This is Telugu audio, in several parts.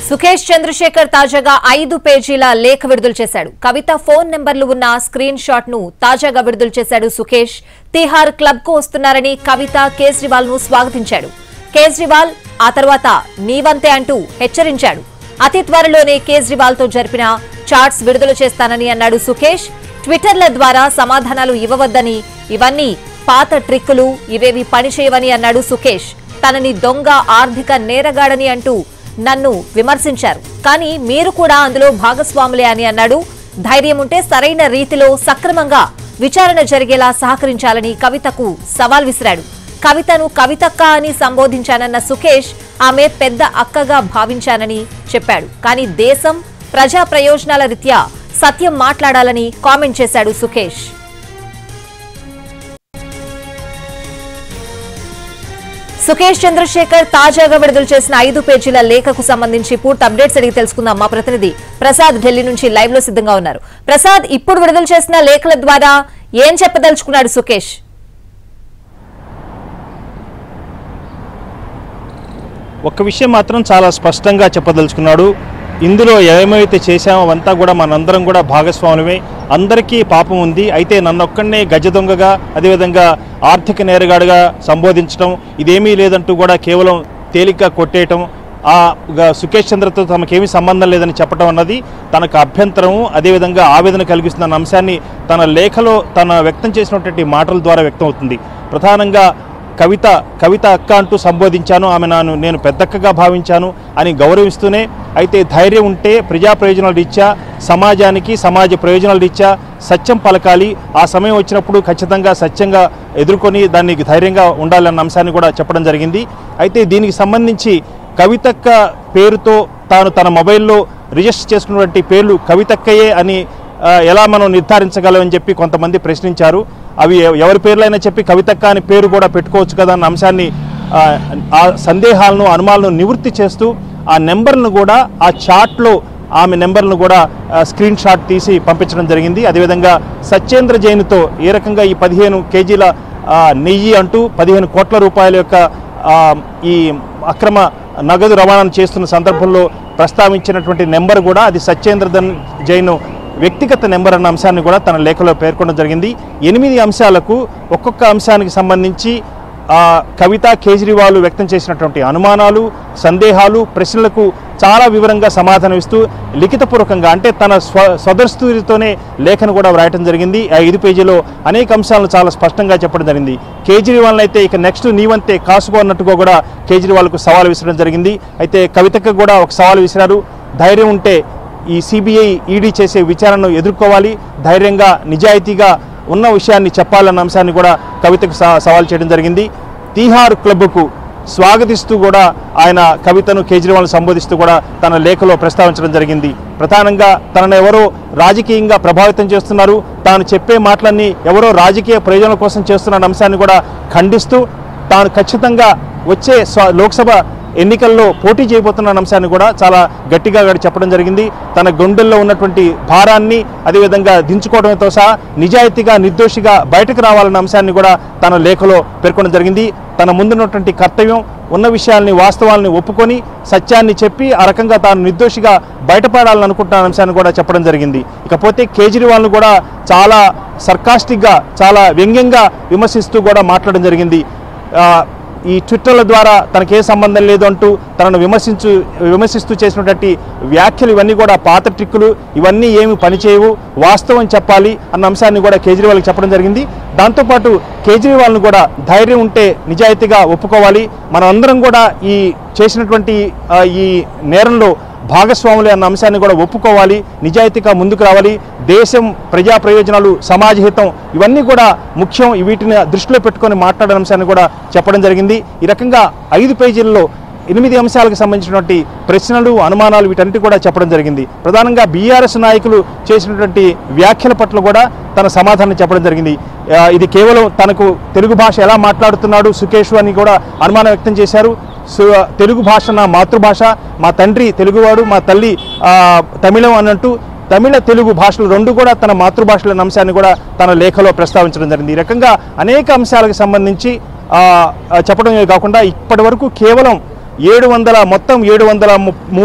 సుఖేష్ చంద్రశేఖర్ తాజాగా ఐదు పేజీల లేఖ విడుదల చేశాడు కవిత ఫోన్ నెంబర్లు ఉన్న స్క్రీన్ షాట్ ను తాజాగా విడుదల చేశాడు సుఖేష్ తిహార్ క్లబ్ కు వస్తున్నారని కవిత కేజ్రీవాల్ ను స్వాగతించాడు కేజ్రీవాల్ ఆ తర్వాత నీవంతే అంటూ హెచ్చరించాడు అతి త్వరలోనే కేజ్రీవాల్ తో జరిపిన చార్ట్స్ విడుదల చేస్తానని అన్నాడు సుఖేష్ ట్విట్టర్ల ద్వారా సమాధానాలు ఇవ్వవద్దని ఇవన్నీ పాత ట్రిక్కులు ఇవేవి పనిచేయవని అన్నాడు సుఖేష్ తనని దొంగ ఆర్థిక నేరగాడని అంటూ నన్ను విమర్శించారు కానీ మీరు కూడా అందులో భాగస్వాములే అని అన్నాడు ధైర్యం ఉంటే సరైన రీతిలో సక్రమంగా విచారణ జరిగేలా సహకరించాలని కవితకు సవాల్ విసిరాడు కవితను కవితక్క అని సంబోధించానన్న సుఖేష్ ఆమె పెద్ద అక్కగా భావించానని చెప్పాడు కానీ దేశం ప్రజా ప్రయోజనాల రీత్యా సత్యం మాట్లాడాలని కామెంట్ చేశాడు సుఖేష్ సుఖేష్ చంద్రశేఖర్ తాజాగా విడుదల చేసిన ఐదు పేజీల లేఖకు సంబంధించి పూర్తి అప్డేట్స్ అడిగి తెలుసుకుందాం మా ప్రతినిధి ప్రసాద్ ఢిల్లీ నుంచి లైవ్ లో సిద్ధంగా ఉన్నారు ప్రసాద్ ఇప్పుడు విడుదల చేసిన లేఖల ద్వారా ఏం చెప్పదలుచుకున్నాడు సుఖేష్ ఒక్క విషయం మాత్రం చాలా స్పష్టంగా చెప్పదలుచుకున్నాడు ఇందులో ఏమైతే చేశామో అవంతా కూడా మనందరం కూడా భాగస్వాములమే అందరికీ పాపం ఉంది అయితే నన్నొక్కడనే గజ దొంగగా అదేవిధంగా ఆర్థిక నేరగాడుగా సంబోధించడం ఇదేమీ లేదంటూ కూడా కేవలం తేలిగ్గా కొట్టేయటం ఆ గ- సుకేష్ చంద్రతో తమకేమీ సంబంధం లేదని చెప్పడం అన్నది తనకు అభ్యంతరము అదేవిధంగా ఆవేదన కలిగిస్తున్న అంశాన్ని తన లేఖలో తన వ్యక్తం చేసినటువంటి మాటల ద్వారా వ్యక్తం అవుతుంది ప్రధానంగా కవిత కవిత అక్క అంటూ సంబోధించాను ఆమె నాను నేను పెద్దక్కగా భావించాను అని గౌరవిస్తూనే అయితే ధైర్యం ఉంటే ప్రజా ప్రయోజనాల రీత్యా సమాజానికి సమాజ ప్రయోజనాల రీత్యా సత్యం పలకాలి ఆ సమయం వచ్చినప్పుడు ఖచ్చితంగా సత్యంగా ఎదుర్కొని దాన్ని ధైర్యంగా ఉండాలన్న అంశాన్ని కూడా చెప్పడం జరిగింది అయితే దీనికి సంబంధించి కవితక్క పేరుతో తాను తన మొబైల్లో రిజిస్టర్ చేసుకున్నటువంటి పేర్లు కవితక్కయే అని ఆ, ఎలా మనం నిర్ధారించగలమని చెప్పి కొంతమంది ప్రశ్నించారు అవి ఎవ- ఎవరి పేర్లైనా చెప్పి కవితక్క అని పేరు కూడా పెట్టుకోవచ్చు కదా అన్న అంశాన్ని ఆ, ఆ సందేహాలను అనుమానాలను నివృత్తి చేస్తూ ఆ నెంబర్లను కూడా ఆ చాట్లో ఆమె నెంబర్లను కూడా ఆ, స్క్రీన్ షాట్ తీసి పంపించడం జరిగింది అదేవిధంగా సత్యేంద్ర జైన్తో ఏ రకంగా ఈ పదిహేను కేజీల ఆ, నెయ్యి అంటూ పదిహేను కోట్ల రూపాయల యొక్క ఆ, ఈ అక్రమ నగదు రవాణా చేస్తున్న సందర్భంలో ప్రస్తావించినటువంటి నెంబర్ కూడా అది సత్యేంద్ర ధన్ జైన్ వ్యక్తిగత నెంబర్ అన్న అంశాన్ని కూడా తన లేఖలో పేర్కొనడం జరిగింది ఎనిమిది అంశాలకు ఒక్కొక్క అంశానికి సంబంధించి ఆ, కవిత కేజ్రీవాల్ వ్యక్తం చేసినటువంటి అనుమానాలు సందేహాలు ప్రశ్నలకు చాలా వివరంగా సమాధానం ఇస్తూ లిఖితపూర్వకంగా అంటే తన స్వ స్వదస్తూరితోనే లేఖను కూడా వ్రాయటం జరిగింది ఆ ఐదు పేజీలో అనేక అంశాలను చాలా స్పష్టంగా చెప్పడం జరిగింది కేజ్రీవాల్ అయితే ఇక నెక్స్ట్ నీవంతే కాసుకో అన్నట్టుగా కూడా కేజ్రీవాల్కు సవాల్ విసరడం జరిగింది అయితే కవితకు కూడా ఒక సవాల్ విసిరారు ధైర్యం ఉంటే ఈ సిబిఐ ఈడీ చేసే విచారణను ఎదుర్కోవాలి ధైర్యంగా నిజాయితీగా ఉన్న విషయాన్ని చెప్పాలన్న అంశాన్ని కూడా కవితకు స- సవాల్ చేయడం జరిగింది తీహార్ క్లబ్కు స్వాగతిస్తూ కూడా ఆయన కవితను కేజ్రీవాల్ సంబోధిస్తూ కూడా తన లేఖలో ప్రస్తావించడం జరిగింది ప్రధానంగా తనను ఎవరో రాజకీయంగా ప్రభావితం చేస్తున్నారు తాను చెప్పే మాటలన్నీ ఎవరో రాజకీయ ప్రయోజనాల కోసం చేస్తున్న అంశాన్ని కూడా ఖండిస్తూ తాను ఖచ్చితంగా వచ్చే స్వ లోక్సభ ఎన్నికల్లో పోటీ చేయబోతున్న అంశాన్ని కూడా చాలా గట్టిగా గాడు చెప్పడం జరిగింది తన గుండెల్లో ఉన్నటువంటి భారాన్ని అదేవిధంగా దించుకోవడంతో సహా నిజాయితీగా నిర్దోషిగా బయటకు రావాలన్న అంశాన్ని కూడా తన లేఖలో పేర్కొనడం జరిగింది తన ముందున్నటువంటి కర్తవ్యం ఉన్న విషయాల్ని వాస్తవాల్ని ఒప్పుకొని సత్యాన్ని చెప్పి ఆ రకంగా తాను నిర్దోషిగా బయటపడాలని అనుకుంటున్న అంశాన్ని కూడా చెప్పడం జరిగింది ఇకపోతే కేజ్రీవాల్ను కూడా చాలా సర్కాస్టిక్గా చాలా వ్యంగ్యంగా విమర్శిస్తూ కూడా మాట్లాడడం జరిగింది ఆ, ఈ ట్విట్టర్ల ద్వారా తనకే సంబంధం లేదు అంటూ తనను విమర్శించు విమర్శిస్తూ చేసినటువంటి వ్యాఖ్యలు ఇవన్నీ కూడా పాత ట్రిక్కులు ఇవన్నీ ఏమి పనిచేయవు వాస్తవం చెప్పాలి అన్న అంశాన్ని కూడా కేజ్రీవాల్కి చెప్పడం జరిగింది దాంతోపాటు కేజ్రీవాల్ను కూడా ధైర్యం ఉంటే నిజాయితీగా ఒప్పుకోవాలి మనం అందరం కూడా ఈ చేసినటువంటి ఆ, ఈ నేరంలో భాగస్వాములే అన్న అంశాన్ని కూడా ఒప్పుకోవాలి నిజాయితీగా ముందుకు రావాలి దేశం ప్రజా ప్రయోజనాలు సమాజ హితం ఇవన్నీ కూడా ముఖ్యం వీటిని దృష్టిలో పెట్టుకొని మాట్లాడే అంశాన్ని కూడా చెప్పడం జరిగింది ఈ రకంగా ఐదు పేజీల్లో ఎనిమిది అంశాలకు సంబంధించినటువంటి ప్రశ్నలు అనుమానాలు వీటన్నిటి కూడా చెప్పడం జరిగింది ప్రధానంగా బీఆర్ఎస్ నాయకులు చేసినటువంటి వ్యాఖ్యల పట్ల కూడా తన సమాధానం చెప్పడం జరిగింది ఆ, ఇది కేవలం తనకు తెలుగు భాష ఎలా మాట్లాడుతున్నాడు సుకేష్ అని కూడా అనుమానం వ్యక్తం చేశారు సు- తెలుగు భాష నా మాతృభాష మా తండ్రి తెలుగువాడు మా తల్లి ఆ, తమిళం అన్నట్టు తమిళ తెలుగు భాషలు రెండు కూడా తన మాతృభాషల అంశాన్ని కూడా తన లేఖలో ప్రస్తావించడం జరిగింది ఈ రకంగా అనేక అంశాలకు సంబంధించి ఆ, ఆ, చెప్పడమే కాకుండా ఇప్పటి వరకు కేవలం ఏడు వందల మొత్తం ఏడు వందల ము- మూడు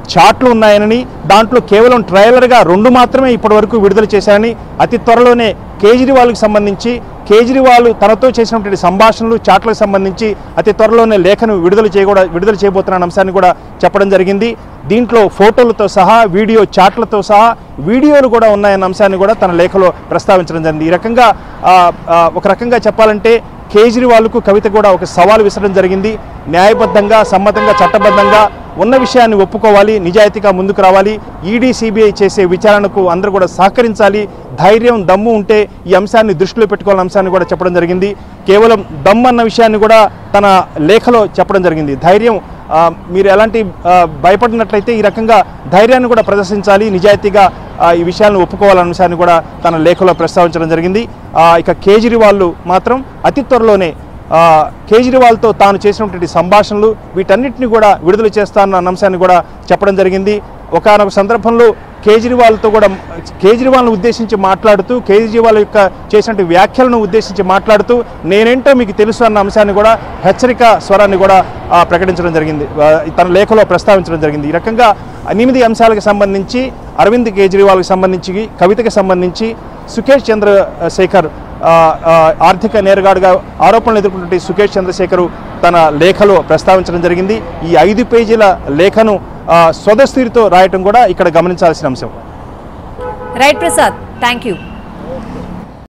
చాట్లు ఉన్నాయని దాంట్లో కేవలం ట్రైలర్గా రెండు మాత్రమే ఇప్పటివరకు విడుదల చేశారని అతి త్వరలోనే కేజ్రీవాల్కి సంబంధించి కేజ్రీవాల్ తనతో చేసినటువంటి సంభాషణలు చాట్లకు సంబంధించి అతి త్వరలోనే లేఖను విడుదల చేయకూడ విడుదల చేయబోతున్న అంశాన్ని కూడా చెప్పడం జరిగింది దీంట్లో ఫోటోలతో సహా వీడియో చాట్లతో సహా వీడియోలు కూడా ఉన్నాయన్న అంశాన్ని కూడా తన లేఖలో ప్రస్తావించడం జరిగింది ఈ రకంగా ఆ, ఆ, ఒక రకంగా చెప్పాలంటే కేజ్రీవాల్కు కవిత కూడా ఒక సవాల్ విసరడం జరిగింది న్యాయబద్ధంగా సమ్మతంగా చట్టబద్ధంగా ఉన్న విషయాన్ని ఒప్పుకోవాలి నిజాయితీగా ముందుకు రావాలి ఈడీ సిబిఐ చేసే విచారణకు అందరూ కూడా సహకరించాలి ధైర్యం దమ్ము ఉంటే ఈ అంశాన్ని దృష్టిలో పెట్టుకోవాలన్న అంశాన్ని కూడా చెప్పడం జరిగింది కేవలం దమ్ము అన్న విషయాన్ని కూడా తన లేఖలో చెప్పడం జరిగింది ధైర్యం ఆ, మీరు ఎలాంటి ఆ, భయపడినట్లయితే ఈ రకంగా ధైర్యాన్ని కూడా ప్రదర్శించాలి నిజాయితీగా ఆ, ఈ విషయాలను ఒప్పుకోవాలన్న విషయాన్ని కూడా తన లేఖలో ప్రస్తావించడం జరిగింది ఆ, ఇక కేజ్రీవాల్ మాత్రం అతి త్వరలోనే ఆ, కేజ్రీవాల్తో తాను చేసినటువంటి సంభాషణలు వీటన్నిటిని కూడా విడుదల చేస్తానన్న అంశాన్ని కూడా చెప్పడం జరిగింది ఒకనొక సందర్భంలో కేజ్రీవాల్తో కూడా కేజ్రీవాల్ను ఉద్దేశించి మాట్లాడుతూ కేజ్రీవాల్ యొక్క చేసినటువంటి వ్యాఖ్యలను ఉద్దేశించి మాట్లాడుతూ నేనేంటో మీకు తెలుసు అన్న అంశాన్ని కూడా హెచ్చరిక స్వరాన్ని కూడా ఆ, ప్రకటించడం జరిగింది ఆ, తన లేఖలో ప్రస్తావించడం జరిగింది ఈ రకంగా ఎనిమిది అంశాలకు సంబంధించి అరవింద్ కేజ్రీవాల్కి సంబంధించి కవితకి సంబంధించి సుఖేష్ చంద్ర శేఖర్ ఆ, ఆ, ఆర్థిక నేరగాడుగా ఆరోపణలు ఎదుర్కొన్నటువంటి సుఖేష్ చంద్రశేఖర్ తన లేఖలో ప్రస్తావించడం జరిగింది ఈ ఐదు పేజీల లేఖను ఆ, స్వదస్థితితో రాయటం కూడా ఇక్కడ గమనించాల్సిన అంశం రైట్ ప్రసాద్ థ్యాంక్ యూ